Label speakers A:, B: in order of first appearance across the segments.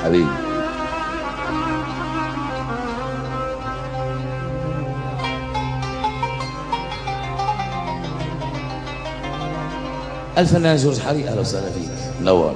A: حبيبي الفنان جورج حري اهلا وسهلا فيك نور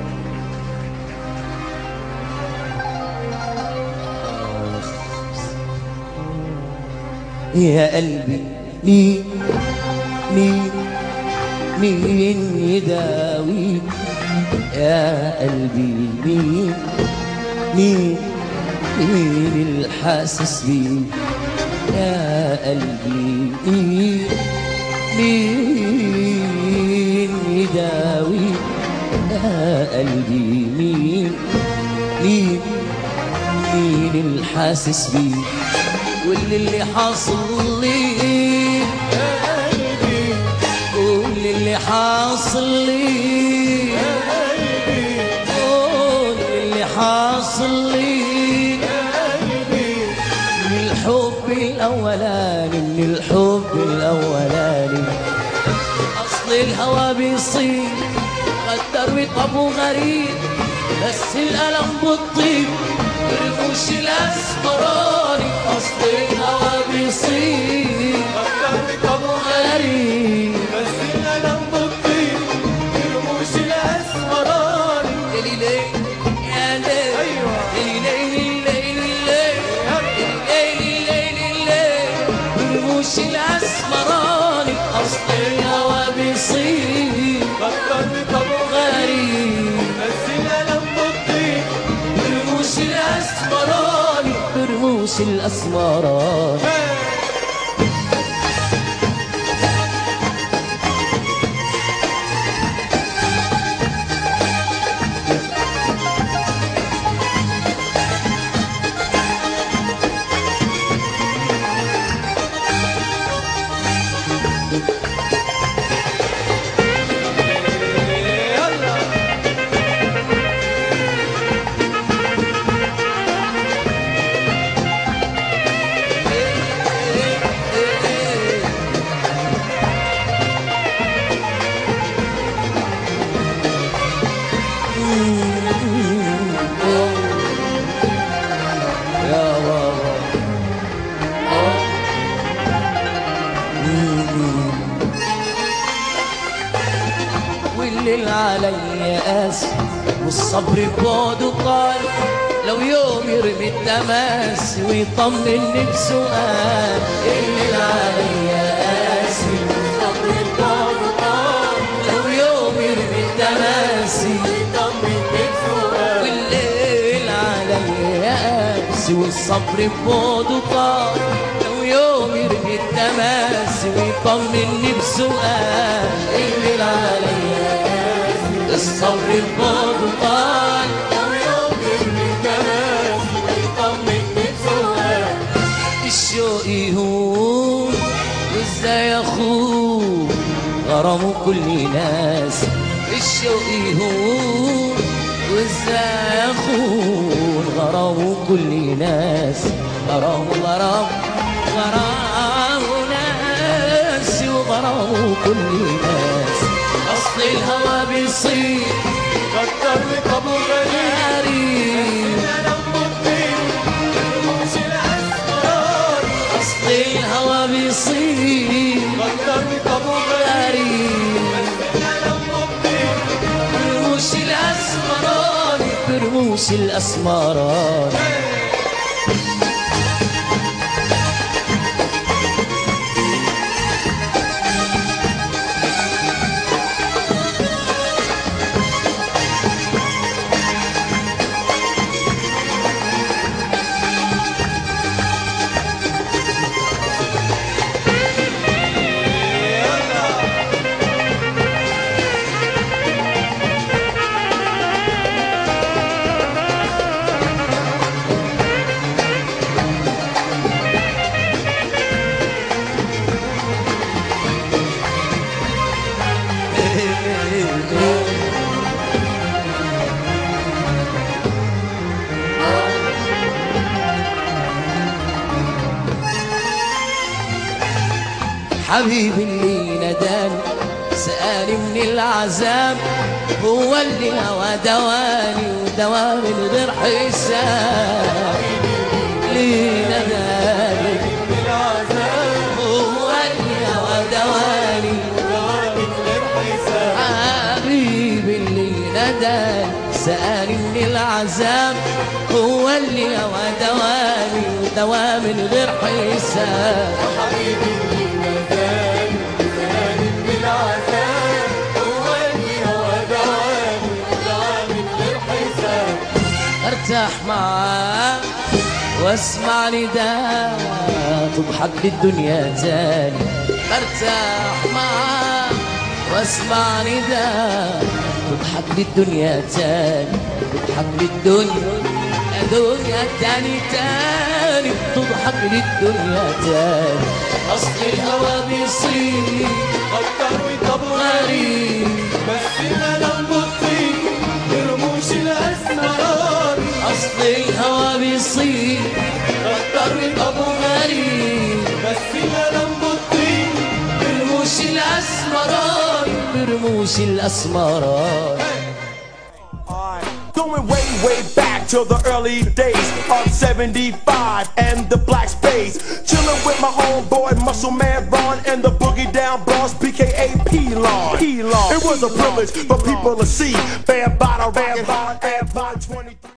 B: يا قلبي مين مين مين يداوي يا قلبي مين مين مين الحاسس بيه يا قلبي مين مين يداوي يا قلبي مين مين مين الحاسس بيه واللي اللي حاصل لي يا قلبي قول اللي حاصل لي يا قلبي قول اللي حاصل لي يا قلبي من الحب الاولاني من الحب الاولاني اصل الهوى بيصير قدر بطبو غريب بس الالم بالطيب برموش الاسمراني اصل الهوى بيصير قدر بطبو غريب بس الالم بالطيب برموش الاسمراني ليلي ليلي يا ليل ليلي ليلي ليلي ليلي ليلي ليلي برموش الاسمراني اصل الهوى بيصير قدر بطبو غريب بس الالم بالطيب برموش الاسمراني برموش الاسمراني يا بابا والليل علي قاسي والصبر بعده طال لو يوم يرمي التماس ويطمني بسؤال الليل علي قاسي والصبر بعده طال لو يوم يرمي التماس ويطمني بسؤال والليل علي قاسي والصبر بعده طال لو يوم يرمي التماس ويطمني بسؤال الليل علي قاسي الصبر بعده طال لو يوم يرمي التماس ويطمني بسؤال الشوق يهون وازاي اخون غرامه كل ناس الشوق يهون وازاي اخون غرامه كل ناس غرامه غرام غرامه ناس وغرامه كل ناس اصل الهوى بيصير فكر بطبو غريب اصل الهوى بيصير فكر بطبو غريب برموش الاسمراني برموش الاسمراني حبيبي اللي نداني سألي من العذاب هو اللي هوى دواني ودوام من غير حساب ليه نداني هو اللي هوى دواني حبيبي اللي نداني سألي من العذاب هو اللي هوى دواني ودوام من غير حساب ارتاح معاه واسمع نداء تضحك بالدنيا تاني ارتاح معاه واسمع نداء تضحك بالدنيا تاني تضحك بالدنيا دنيا تاني تاني تضحك للدنيا تاني اصل الهوى بيصير
C: فكر ويطبق
B: غريب
C: بس ما لم بطيء برموش الاسمراني
B: اصل الهوى بيصير
C: فكر
B: ابو غريب
C: بس ما لم بطيء
B: برموش الاسمران برموش الاسمران
D: Going way, way back to the early days of 75 and the black space. Chilling with my homeboy, Muscle Man Ron, and the boogie down boss, BKA P-Lon. It was a privilege for people to see. Bam, bada, ram, bada, and 20.